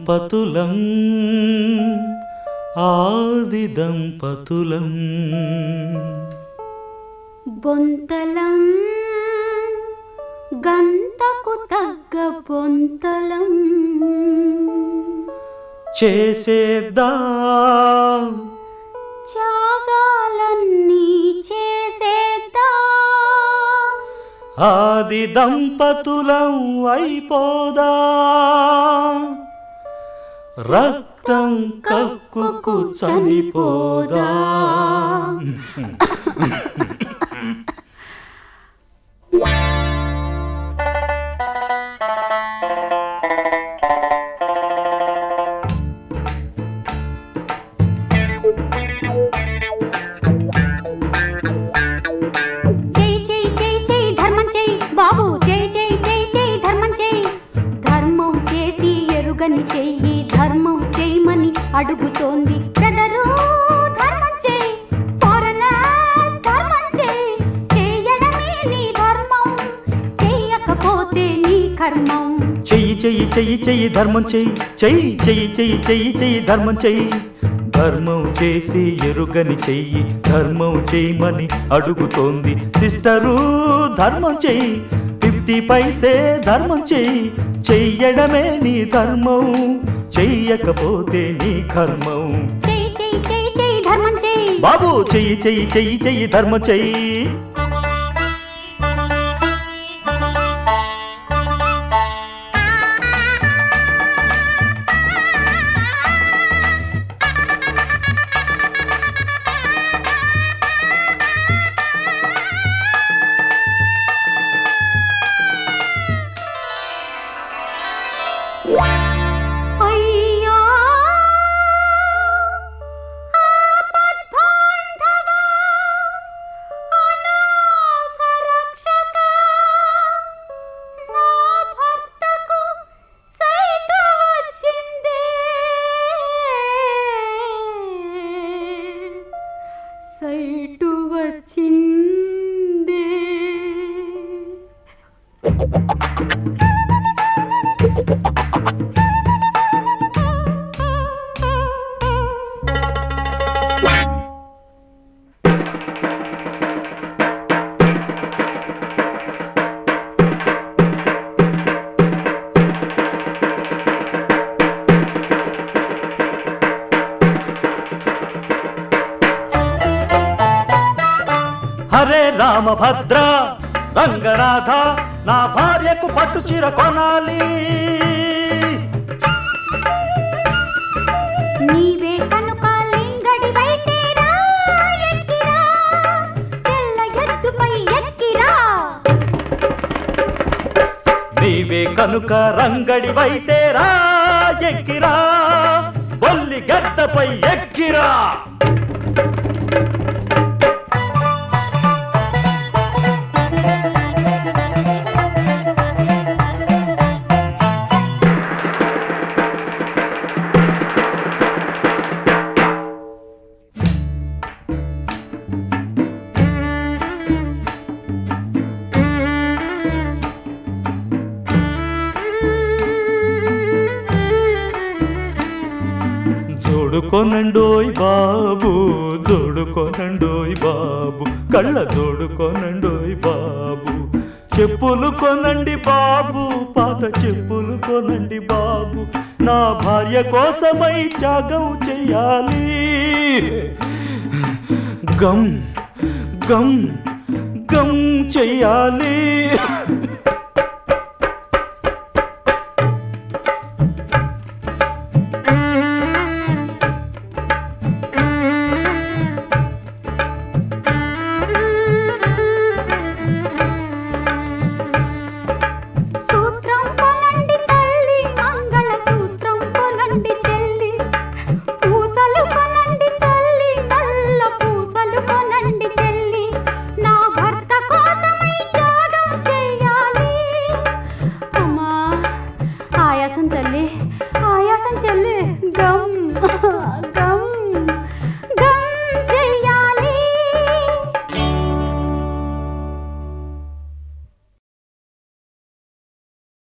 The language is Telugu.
దంపతులం ఆది దంపతులం బొంతలం గంతకు తగ్గ బొంతలం చేసేద్దాం త్యాగాలన్నీ చేసేద్దాం ఆది దంపతులం అయిపోదా రక్తం కక్కుకు చనిపోదా జై జై జై జై ధర్మం జై బాబు జై జై జై జై ధర్మం జై ధర్మం చేసి ఎరుగని చెయ్యి ధర్మం చేయమని అడుగుతోంది బ్రదరు ధర్మం జై ఫారెనర్స్ ధర్మం జై చేయడమే నీ ధర్మం చెయ్యకపోతే నీ కర్మం చెయ్యి చెయ్యి చెయ్యి చెయ్యి ధర్మం చెయ్యి చెయ్యి చెయ్యి చెయ్యి చెయ్యి చెయ్యి ధర్మం చెయ్యి ధర్మం చేసి ఎరుగని చెయ్యి ధర్మం చేయమని అడుగుతోంది సిస్టరు ధర్మం చెయ్యి ఫిఫ్టీ పైసే ధర్మం చెయ్యి చెయ్యడమే నీ ధర్మం చెయ్యకపోతే నీ కర్మం జై జై జై జై ధర్మం జై బాబు చెయ్యి చెయ్యి చెయ్యి చెయ్యి ధర్మం చెయ్యి అయ్యో ఆపద్బాంధవ అనాథ రక్షక నా భర్తకు సైటు వచ్చిందే సైటు వచ్చిందే హరే రామభద్ర రంగనాథ నా భార్యకు పట్టు చీర కొనాలి నీవే కనుక లింగడివైతే రా ఎక్కిరా తెల్ల ఎత్తుపై ఎక్కిరా నీవే కనుక రంగడివైతే రా ఎక్కిరా బొల్లి గద్దపై ఎక్కిరా జోడుకోనండోయ్ బాబు జోడుకోనండోయ్ బాబు కళ్ళ జోడుకోనండోయ్ బాబు చెప్పులు కొనండి బాబు పాత చెప్పులు కొనండి బాబు నా భార్య కోసమై త్యాగం చెయ్యాలి గమ్ గమ్ గమ్ చెయ్యాలి